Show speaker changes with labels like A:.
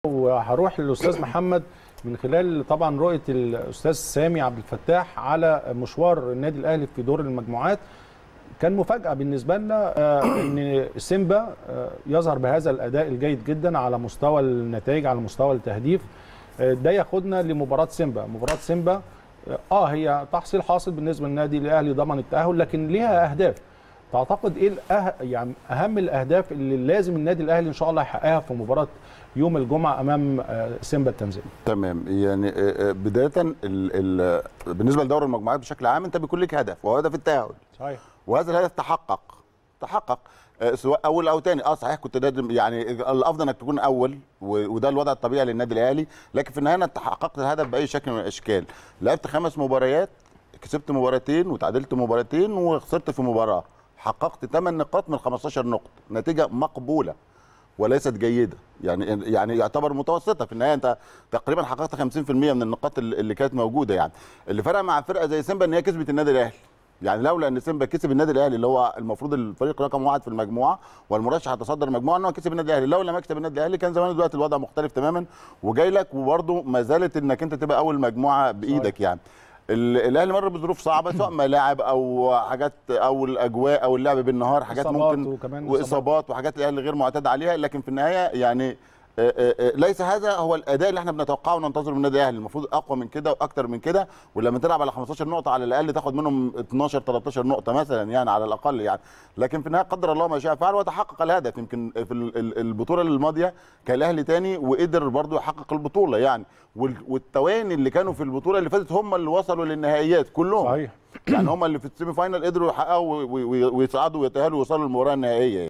A: وهروح للاستاذ محمد من خلال طبعا رؤيه الاستاذ سامي عبد الفتاح على مشوار النادي الاهلي في دور المجموعات كان مفاجاه بالنسبه لنا آه، ان سيمبا آه، يظهر بهذا الاداء الجيد جدا على مستوى النتائج على مستوى التهديف آه، ده ياخدنا لمباراه سيمبا مباراه سيمبا اه هي تحصيل حاصل بالنسبه للنادي الاهلي ضمن التاهل لكن ليها اهداف تعتقد ايه الأه... يعني اهم الاهداف اللي لازم النادي الاهلي ان شاء الله يحققها في مباراه يوم الجمعه امام آه، سيمبا التنزاني
B: تمام يعني آه، آه، بدايه ال ال بالنسبه لدوري المجموعات بشكل عام انت بيكون لك هدف وهو هدف التاهل
A: صحيح
B: وهذا الهدف تحقق تحقق آه، سواء اول او ثاني اه صحيح كنت لازم يعني الافضل انك تكون اول و- وده الوضع الطبيعي للنادي الاهلي لكن في النهايه انت حققت الهدف باي شكل من الاشكال لعبت خمس مباريات كسبت مباراتين وتعادلت مباراتين وخسرت في مباراه حققت 8 نقاط من 15 نقطه نتيجه مقبوله وليست جيده يعني يعني يعتبر متوسطه في النهايه انت تقريبا حققت 50% من النقاط اللي اللي كانت موجوده يعني اللي فرق مع فرقه زي سيمبا ان هي كسبت النادي الاهلي يعني لولا ان سيمبا كسب النادي الاهلي اللي هو المفروض الفريق رقم واحد في المجموعه والمرشح هتصدر المجموعه ان هو كسب النادي الاهلي لولا ما كسب النادي الاهلي كان زمان دلوقتي الوضع مختلف تماما وجاي لك وبرده ما زالت انك انت تبقى اول مجموعه بايدك يعني ال- الاهلي مر بظروف صعبه سواء ملاعب او حاجات او الاجواء او اللعب بالنهار حاجات
A: إصابات
B: ممكن
A: وكمان
B: واصابات وحاجات الاهلي غير معتاد عليها لكن في النهايه يعني آه، آه، آه، ليس هذا هو الاداء اللي احنا بنتوقعه وننتظره من النادي الاهلي المفروض اقوى من كده واكتر من كده ولما تلعب على 15 نقطه على الاقل تاخد منهم 12 13 نقطه مثلا يعني على الاقل يعني لكن في النهايه قدر الله ما شاء فعل وتحقق الهدف يمكن في ال- ال- البطوله الماضيه كان الاهلي تاني وقدر برضه يحقق البطوله يعني وال- والتواني اللي كانوا في البطوله اللي فاتت هم اللي وصلوا للنهائيات كلهم
A: صحيح
B: يعني هم اللي في السيمي فاينال قدروا يحققوا وي- وي- ويصعدوا ويتاهلوا ويوصلوا للمباراه النهائيه